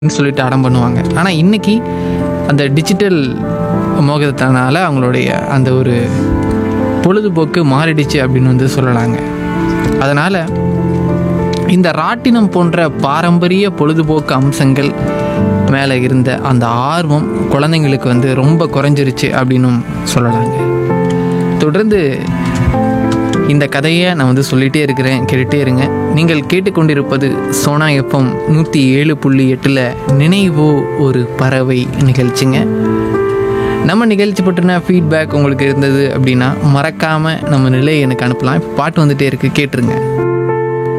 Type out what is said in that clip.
ன்னு சொல்லிட்டு அடம் பண்ணுவாங்க ஆனால் இன்னைக்கு அந்த டிஜிட்டல் மோகத்தினால அவங்களுடைய அந்த ஒரு பொழுதுபோக்கு மாறிடுச்சு அப்படின்னு வந்து சொல்லலாங்க அதனால் இந்த ராட்டினம் போன்ற பாரம்பரிய பொழுதுபோக்கு அம்சங்கள் மேலே இருந்த அந்த ஆர்வம் குழந்தைங்களுக்கு வந்து ரொம்ப குறைஞ்சிருச்சு அப்படின்னும் சொல்லலாங்க தொடர்ந்து இந்த கதையை நான் வந்து சொல்லிகிட்டே இருக்கிறேன் கேட்டுகிட்டே இருங்க நீங்கள் கேட்டுக்கொண்டிருப்பது சோனா எஃப்எம் நூற்றி ஏழு புள்ளி எட்டில் நினைவோ ஒரு பறவை நிகழ்ச்சிங்க நம்ம நிகழ்ச்சி பற்றின ஃபீட்பேக் உங்களுக்கு இருந்தது அப்படின்னா மறக்காமல் நம்ம நிலையை எனக்கு அனுப்பலாம் இப்போ பாட்டு வந்துட்டே இருக்குது கேட்டுருங்க